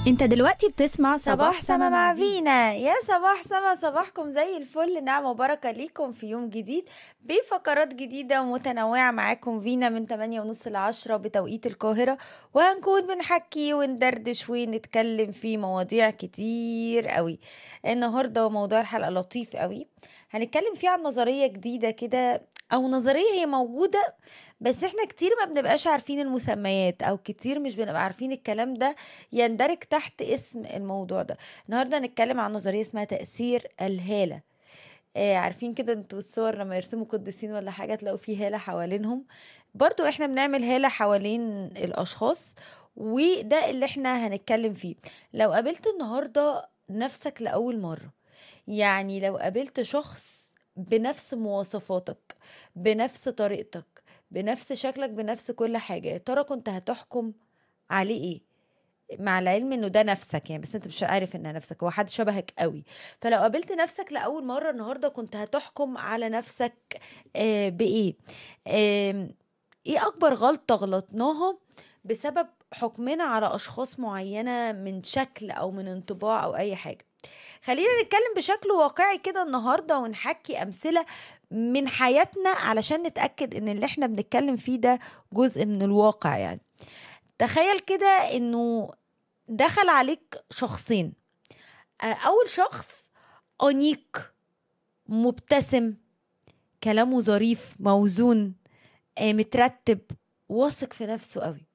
انت دلوقتي بتسمع صباح سما مع فينا يا صباح سما صباحكم زي الفل نعمة وبركة ليكم في يوم جديد بفقرات جديدة ومتنوعة معاكم فينا من 8 ونص ل 10 بتوقيت القاهرة وهنكون بنحكي وندردش ونتكلم في مواضيع كتير قوي النهاردة موضوع الحلقة لطيف قوي هنتكلم فيه عن نظرية جديدة كده أو نظرية هي موجودة بس احنا كتير ما بنبقاش عارفين المسميات او كتير مش بنبقى عارفين الكلام ده يندرج تحت اسم الموضوع ده النهارده هنتكلم عن نظريه اسمها تاثير الهاله آه عارفين كده انتوا الصور لما يرسموا قديسين ولا حاجه تلاقوا فيه هاله حوالينهم برضو احنا بنعمل هاله حوالين الاشخاص وده اللي احنا هنتكلم فيه لو قابلت النهارده نفسك لاول مره يعني لو قابلت شخص بنفس مواصفاتك بنفس طريقتك بنفس شكلك بنفس كل حاجه يا ترى كنت هتحكم عليه ايه مع العلم انه ده نفسك يعني بس انت مش عارف انها نفسك هو حد شبهك قوي فلو قابلت نفسك لاول مره النهارده كنت هتحكم على نفسك آه بايه آه ايه اكبر غلطه غلطناها بسبب حكمنا على اشخاص معينه من شكل او من انطباع او اي حاجه خلينا نتكلم بشكل واقعي كده النهارده ونحكي امثله من حياتنا علشان نتاكد ان اللي احنا بنتكلم فيه ده جزء من الواقع يعني تخيل كده انه دخل عليك شخصين اول شخص انيق مبتسم كلامه ظريف موزون مترتب واثق في نفسه قوي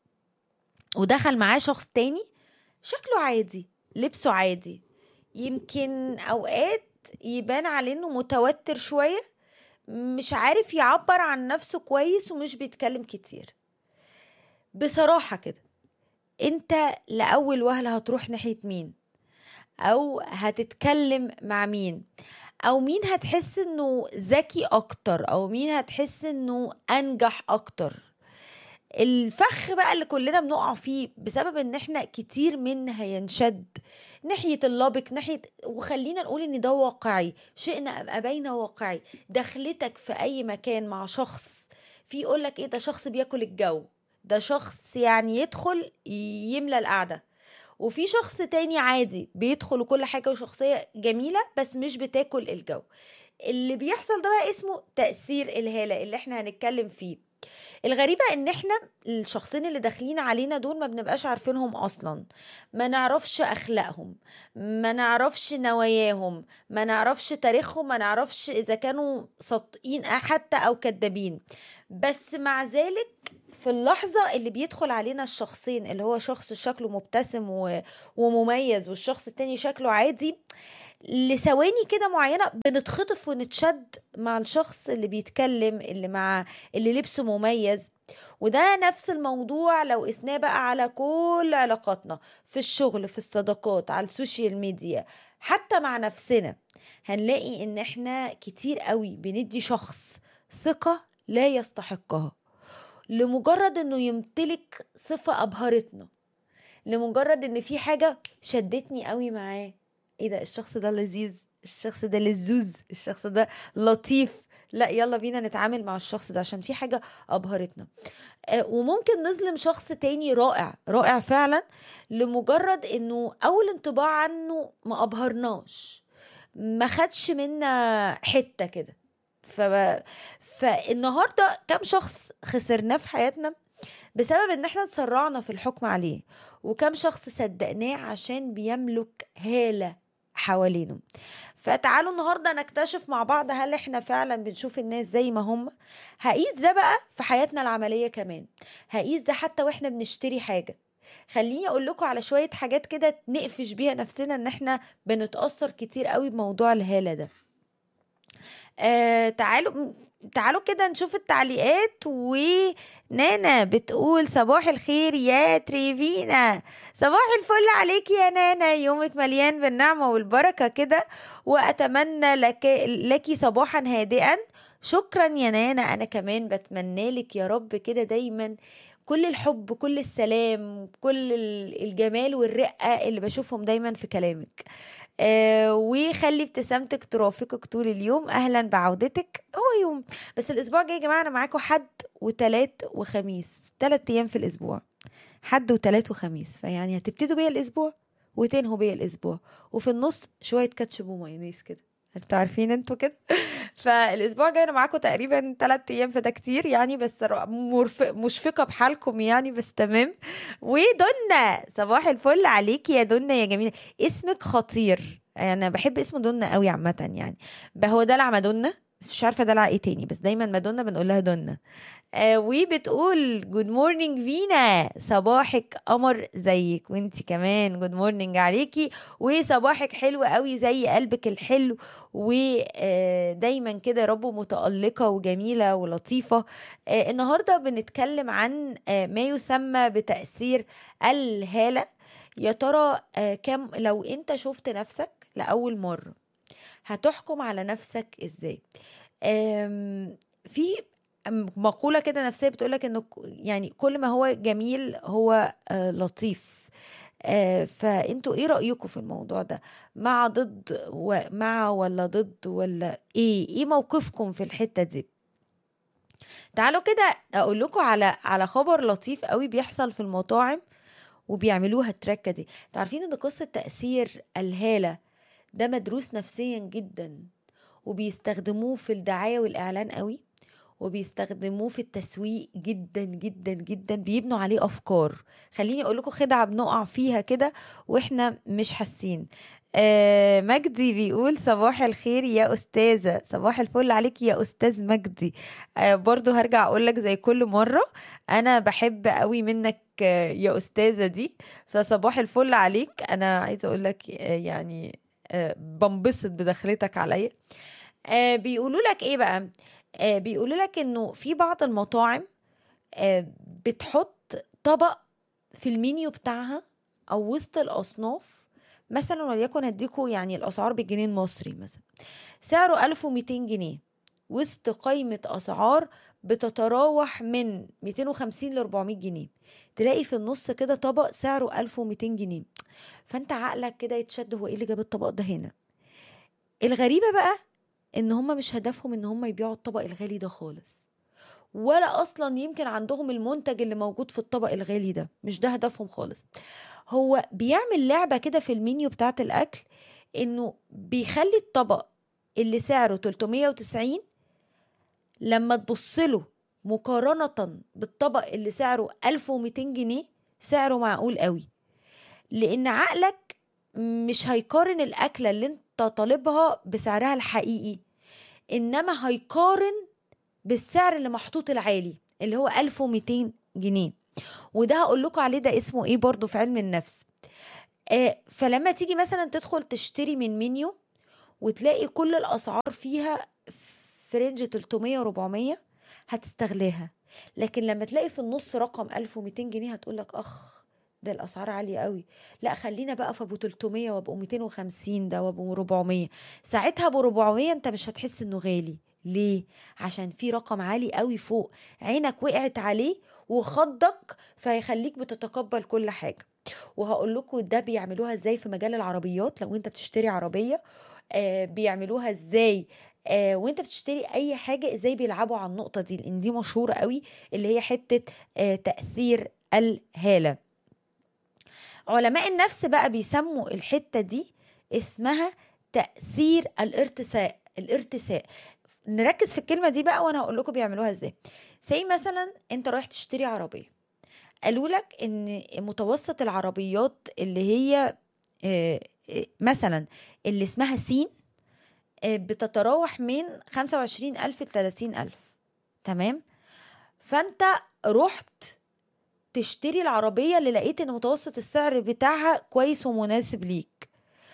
ودخل معاه شخص تاني شكله عادي لبسه عادي يمكن اوقات يبان عليه انه متوتر شويه مش عارف يعبر عن نفسه كويس ومش بيتكلم كتير بصراحه كده انت لاول وهله هتروح ناحيه مين او هتتكلم مع مين او مين هتحس انه ذكي اكتر او مين هتحس انه انجح اكتر الفخ بقى اللي كلنا بنقع فيه بسبب ان احنا كتير منا هينشد ناحية اللابك ناحية وخلينا نقول ان ده واقعي شئنا ام ابينا واقعي دخلتك في اي مكان مع شخص في يقولك ايه ده شخص بياكل الجو ده شخص يعني يدخل يملى القعدة وفي شخص تاني عادي بيدخل وكل حاجة وشخصية جميلة بس مش بتاكل الجو اللي بيحصل ده بقى اسمه تأثير الهالة اللي احنا هنتكلم فيه الغريبة ان احنا الشخصين اللي داخلين علينا دول ما بنبقاش عارفينهم اصلا ما نعرفش اخلاقهم ما نعرفش نواياهم ما نعرفش تاريخهم ما نعرفش اذا كانوا صادقين حتى او كذابين بس مع ذلك في اللحظة اللي بيدخل علينا الشخصين اللي هو شخص شكله مبتسم ومميز والشخص التاني شكله عادي لثواني كده معينة بنتخطف ونتشد مع الشخص اللي بيتكلم اللي مع اللي لبسه مميز وده نفس الموضوع لو قسناه بقى على كل علاقاتنا في الشغل في الصداقات على السوشيال ميديا حتى مع نفسنا هنلاقي ان احنا كتير قوي بندي شخص ثقة لا يستحقها لمجرد انه يمتلك صفة ابهرتنا لمجرد ان في حاجة شدتني قوي معاه ايه ده الشخص ده لذيذ الشخص ده لزوز الشخص ده لطيف لا يلا بينا نتعامل مع الشخص ده عشان في حاجة أبهرتنا آه وممكن نظلم شخص تاني رائع رائع فعلا لمجرد انه أول انطباع عنه ما أبهرناش ما خدش منا حتة كده ف... فالنهاردة كم شخص خسرناه في حياتنا بسبب ان احنا اتسرعنا في الحكم عليه وكم شخص صدقناه عشان بيملك هالة حوالينه فتعالوا النهارده نكتشف مع بعض هل احنا فعلا بنشوف الناس زي ما هم هقيس ده بقى في حياتنا العمليه كمان هقيس ده حتى واحنا بنشتري حاجه خليني اقول لكم على شويه حاجات كده نقفش بيها نفسنا ان احنا بنتاثر كتير قوي بموضوع الهاله ده آه تعالوا تعالوا كده نشوف التعليقات ونانا بتقول صباح الخير يا تريفينا صباح الفل عليك يا نانا يومك مليان بالنعمة والبركة كده وأتمنى لك لك صباحا هادئا شكرا يا نانا أنا كمان بتمنى لك يا رب كده دايما كل الحب كل السلام كل الجمال والرقة اللي بشوفهم دايما في كلامك آه وخلي ابتسامتك ترافقك طول اليوم اهلا بعودتك هو يوم بس الاسبوع الجاي يا جماعه انا معاكم حد وتلات وخميس تلات ايام في الاسبوع حد وتلات وخميس فيعني هتبتدوا بيا الاسبوع وتنهوا بيا الاسبوع وفي النص شويه كاتشب ومايونيز كده انتوا عارفين انتوا كده فالاسبوع الجاي انا معاكم تقريبا 3 ايام فده كتير يعني بس ر- مرف... مشفقه بحالكم يعني بس تمام ودنا صباح الفل عليكي يا دنا يا جميله اسمك خطير انا بحب اسم دنا قوي عامه يعني بقى هو دلع مادونا بس مش عارفه دلع ايه تاني بس دايما مادونا بنقول لها دنا آه وبتقول جود مورنينج فينا صباحك قمر زيك وانتي كمان جود مورنينج عليكي وصباحك حلو قوي زي قلبك الحلو ودايما كده يا رب متألقة وجميلة ولطيفة آه، النهاردة بنتكلم عن آه، ما يسمى بتأثير الهالة يا ترى آه، كم لو انت شفت نفسك لأول مرة هتحكم على نفسك ازاي آم، في مقولة كده نفسية بتقولك انه ك- يعني كل ما هو جميل هو آه، لطيف آه، فانتوا ايه رأيكم في الموضوع ده مع ضد ومع ولا ضد ولا ايه ايه موقفكم في الحتة دي تعالوا كده اقول لكم على على خبر لطيف قوي بيحصل في المطاعم وبيعملوها التركة دي انتوا عارفين ان قصة تأثير الهالة ده مدروس نفسيا جدا وبيستخدموه في الدعاية والإعلان قوي وبيستخدموه في التسويق جدا جدا جدا بيبنوا عليه أفكار خليني أقول لكم خدعة بنقع فيها كده وإحنا مش حاسين آه مجدي بيقول صباح الخير يا أستاذة صباح الفل عليك يا أستاذ مجدي آه برضو هرجع أقول لك زي كل مرة أنا بحب قوي منك آه يا أستاذة دي فصباح الفل عليك أنا عايزة أقول لك آه يعني آه بنبسط بدخلتك عليا آه بيقولوا لك ايه بقى آه بيقولوا لك انه في بعض المطاعم آه بتحط طبق في المنيو بتاعها او وسط الاصناف مثلا وليكن هديكوا يعني الاسعار بالجنيه المصري مثلا سعره 1200 جنيه وسط قائمة أسعار بتتراوح من 250 ل 400 جنيه تلاقي في النص كده طبق سعره 1200 جنيه فانت عقلك كده يتشد هو ايه اللي جاب الطبق ده هنا الغريبة بقى ان هم مش هدفهم ان هم يبيعوا الطبق الغالي ده خالص ولا اصلا يمكن عندهم المنتج اللي موجود في الطبق الغالي ده مش ده هدفهم خالص هو بيعمل لعبة كده في المنيو بتاعة الاكل انه بيخلي الطبق اللي سعره 390 لما تبص له مقارنة بالطبق اللي سعره 1200 جنيه سعره معقول قوي لان عقلك مش هيقارن الاكله اللي انت طالبها بسعرها الحقيقي انما هيقارن بالسعر اللي محطوط العالي اللي هو 1200 جنيه وده هقول لكم عليه ده اسمه ايه برضو في علم النفس آه فلما تيجي مثلا تدخل تشتري من منيو وتلاقي كل الاسعار فيها في رينج 300 و400 هتستغلاها لكن لما تلاقي في النص رقم 1200 جنيه هتقول لك اخ ده الاسعار عاليه قوي لا خلينا بقى في ابو 300 وابو 250 ده وابو 400 ساعتها ابو 400 انت مش هتحس انه غالي ليه عشان في رقم عالي قوي فوق عينك وقعت عليه وخضك فيخليك بتتقبل كل حاجه وهقول لكم ده بيعملوها ازاي في مجال العربيات لو انت بتشتري عربيه آه بيعملوها ازاي آه وانت بتشتري اي حاجه ازاي بيلعبوا على النقطه دي لان دي مشهوره قوي اللي هي حته آه تاثير الهاله علماء النفس بقى بيسموا الحتة دي اسمها تأثير الارتساء الارتساء نركز في الكلمة دي بقى وانا هقول لكم بيعملوها ازاي زي مثلا انت رايح تشتري عربية قالوا لك ان متوسط العربيات اللي هي آه، آه، مثلا اللي اسمها سين آه، بتتراوح من 25 ألف ل 30 ألف تمام فانت رحت تشتري العربية اللي لقيت ان متوسط السعر بتاعها كويس ومناسب ليك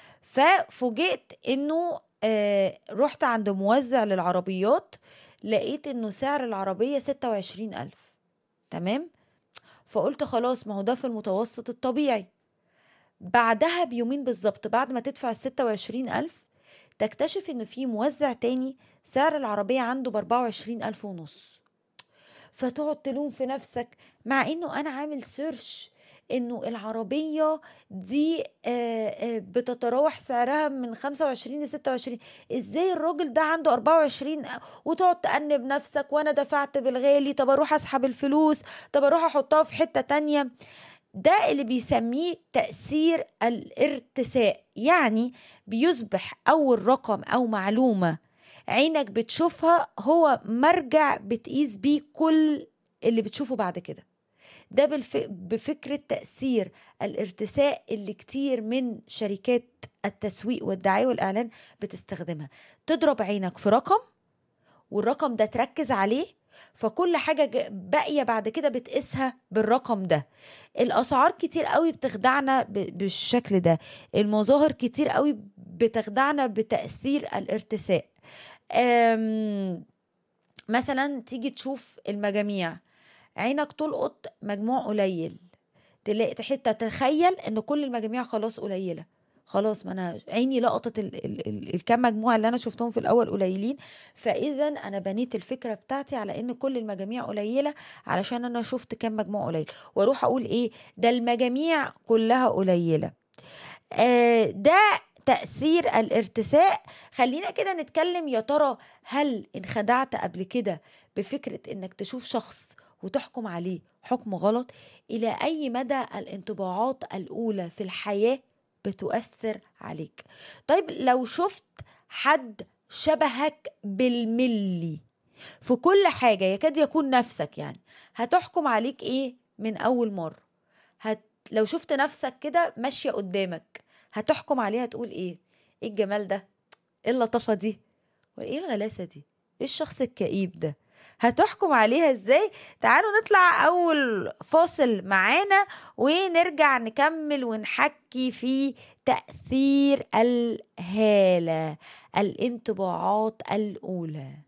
ففوجئت انه آه رحت عند موزع للعربيات لقيت انه سعر العربية ستة وعشرين ألف تمام فقلت خلاص ما هو ده في المتوسط الطبيعي بعدها بيومين بالظبط بعد ما تدفع الستة وعشرين ألف تكتشف ان في موزع تاني سعر العربية عنده بأربعة وعشرين ألف ونص فتقعد تلوم في نفسك مع انه انا عامل سيرش انه العربيه دي آه، آه، بتتراوح سعرها من 25 ل 26 ازاي الراجل ده عنده 24 وتقعد تأنب نفسك وانا دفعت بالغالي طب اروح اسحب الفلوس طب اروح احطها في حته تانية ده اللي بيسميه تأثير الارتساء يعني بيصبح أول رقم أو معلومة عينك بتشوفها هو مرجع بتقيس بيه كل اللي بتشوفه بعد كده ده بالف... بفكرة تأثير الارتساء اللي كتير من شركات التسويق والدعاية والإعلان بتستخدمها تضرب عينك في رقم والرقم ده تركز عليه فكل حاجة ج- باقية بعد كده بتقيسها بالرقم ده الأسعار كتير قوي بتخدعنا ب- بالشكل ده المظاهر كتير قوي بتخدعنا بتأثير الارتساء أم، مثلا تيجي تشوف المجاميع عينك تلقط مجموع قليل تلاقي تحت تتخيل ان كل المجاميع خلاص قليله خلاص ما انا عيني لقطت ال- ال- ال- الكام مجموعه اللي انا شفتهم في الاول قليلين فاذا انا بنيت الفكره بتاعتي على ان كل المجاميع قليله علشان انا شفت كام مجموع قليل واروح اقول ايه ده المجاميع كلها قليله آه ده تأثير الارتساء خلينا كده نتكلم يا ترى هل انخدعت قبل كده بفكرة انك تشوف شخص وتحكم عليه حكم غلط إلى أي مدى الانطباعات الأولى في الحياة بتؤثر عليك طيب لو شفت حد شبهك بالملي في كل حاجة يكاد يكون نفسك يعني هتحكم عليك ايه من أول مرة هت... لو شفت نفسك كده ماشية قدامك هتحكم عليها تقول ايه ايه الجمال ده ايه اللطافة دي وايه الغلاسة دي ايه الشخص الكئيب ده هتحكم عليها ازاي تعالوا نطلع اول فاصل معانا ونرجع نكمل ونحكي في تأثير الهالة الانطباعات الأولى